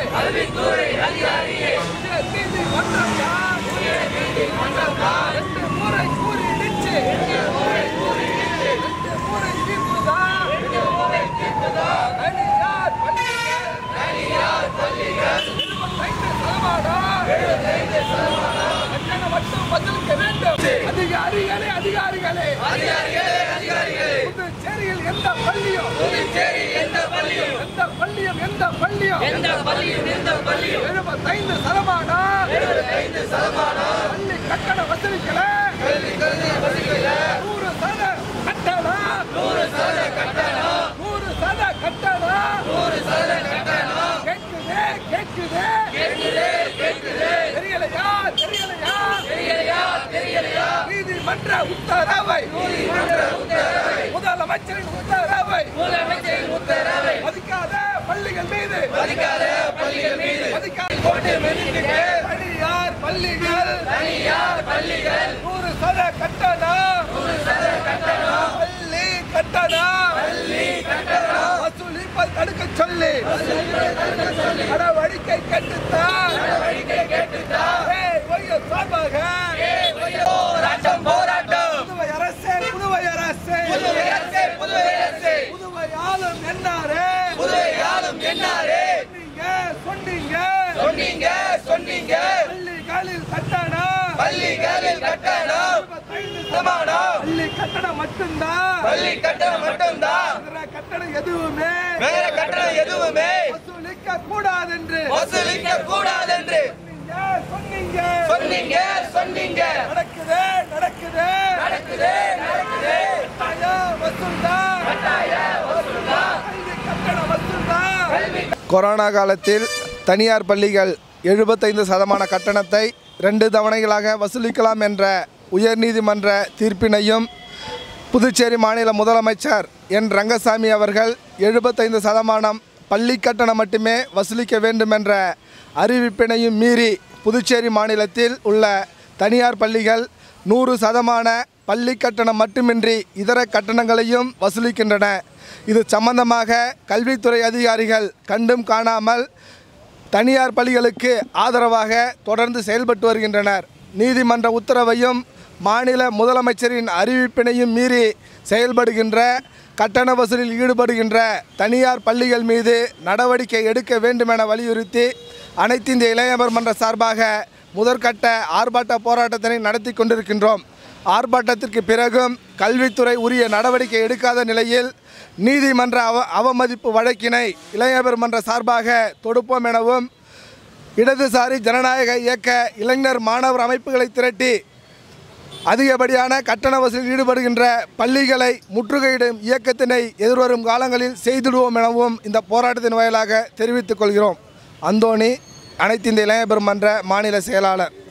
கல்வித்துறை அதிகாரியே நீதிமன்றம் தான் நீதிமன்றம் தான் ரெண்டு முறை கூறி இடிச்சு ரெண்டு முறை கூறி இடிச்சு ரெண்டு முறை தீர்ப்புதான் ரெண்டு முறை தீர்ப்புதான் தனியார் பள்ளிகள் தனியார் பள்ளிகள் எழுபத்தைந்து சதமானம் எழுபத்தைந்து சதமானம் கட்டண மட்டும் பதிலுக்கு வேண்டும் அதிகாரிகளே அதிகாரிகளே அதிகாரிகளே அதிகாரிகளே புதுச்சேரியில் எந்த பள்ளியும் புதுச்சேரியில் எந்த பள்ளியும் எந்த பள்ளியும் எந்த பள்ளியும் எந்த பள்ளியும் எந்த பள்ளியும் எழுபத்தைந்து சதமானம் எழுபத்தைந்து சதமானம் பள்ளி கட்டண வசூலிக்கல நூறு சத கட்டணம் நூறு சத கட்டணம் நூறு சத கட்டணம் நூறு சத கட்டணம் கேட்குதே கேட்குதே கேட்குதே கேட்குதே தெரியலையா தெரியலையா தெரியலையா தெரியலையா நீதிமன்ற உத்தரவை நீதிமன்ற உத்தரவை முதலமைச்சரின் உத்தரவை முதலமைச்சரின் உத்தரவை மதிக்காத பள்ளிகள் மீது மதிக்காத பள்ளிகள் மீது மதிக்காத போட்டு தனியார் பள்ளிகள் தனியார் பள்ளிகள் நூறு சத கட்டணம் நூறு சத கட்டணம் பள்ளி கட்டணம் பள்ளி கட்டணம் வசூலிப்பல் தடுக்க சொல்லி நடவடிக்கை கேட்டுத்தான் நடவடிக்கை கேட்டுத்தான் சார்பாக போராட்டம் போராட்டம் புதுவை அரசே புதுவை அரசே புதுவை அரசே புதுவை அரசே புதுவை ஆளும் என்னாரே புதுவை ஆளும் என்னாரே சொன்னீங்க சொன்னீங்க சொன்னீங்க பள்ளிகளில் கட்டணம் பள்ளிகளில் கட்டணம் சமானம் பள்ளி கட்டணம் மட்டும்தான் பள்ளி கட்டணம் மட்டும்தான் வேற கட்டணம் எதுவுமே வேற கட்டணம் எதுவுமே வசூலிக்க கூடாதென்று வசூலிக்க கூடாதென்று சொன்னீங்க சொன்னீங்க சொன்னீங்க நடக்குது நடக்குது நடக்குது நடக்குது கட்டாய வசூல்தா கட்டாய வசூல்தா கல்வி கட்டண வசூல்தா கொரோனா காலத்தில் தனியார் பள்ளிகள் எழுபத்தைந்து சதமான கட்டணத்தை ரெண்டு தவணைகளாக வசூலிக்கலாம் என்ற உயர்நீதிமன்ற தீர்ப்பினையும் புதுச்சேரி மாநில முதலமைச்சர் என் ரங்கசாமி அவர்கள் எழுபத்தைந்து சதமானம் பள்ளி கட்டணம் மட்டுமே வசூலிக்க வேண்டும் என்ற அறிவிப்பினையும் மீறி புதுச்சேரி மாநிலத்தில் உள்ள தனியார் பள்ளிகள் நூறு சதமான பள்ளி கட்டணம் மட்டுமின்றி இதர கட்டணங்களையும் வசூலிக்கின்றன இது சம்பந்தமாக கல்வித்துறை அதிகாரிகள் கண்டும் காணாமல் தனியார் பள்ளிகளுக்கு ஆதரவாக தொடர்ந்து செயல்பட்டு வருகின்றனர் நீதிமன்ற உத்தரவையும் மாநில முதலமைச்சரின் அறிவிப்பினையும் மீறி செயல்படுகின்ற கட்டண வசூலில் ஈடுபடுகின்ற தனியார் பள்ளிகள் மீது நடவடிக்கை எடுக்க வேண்டுமென வலியுறுத்தி அனைத்து இந்திய இளைஞர் மன்ற சார்பாக முதற்கட்ட ஆர்ப்பாட்ட போராட்டத்தினை நடத்தி கொண்டிருக்கின்றோம் ஆர்ப்பாட்டத்திற்கு பிறகும் கல்வித்துறை உரிய நடவடிக்கை எடுக்காத நிலையில் நீதிமன்ற அவ அவமதிப்பு வழக்கினை இளைஞர் மன்ற சார்பாக தொடுப்போம் எனவும் இடதுசாரி ஜனநாயக இயக்க இளைஞர் மாணவர் அமைப்புகளை திரட்டி அதிகப்படியான கட்டண வசூலில் ஈடுபடுகின்ற பள்ளிகளை முற்றுகையிடும் இயக்கத்தினை எதிர்வரும் காலங்களில் செய்திடுவோம் எனவும் இந்த போராட்டத்தின் வாயிலாக தெரிவித்துக் கொள்கிறோம் அந்தோணி அனைத்து இந்த இளைஞர் மன்ற மாநில செயலாளர்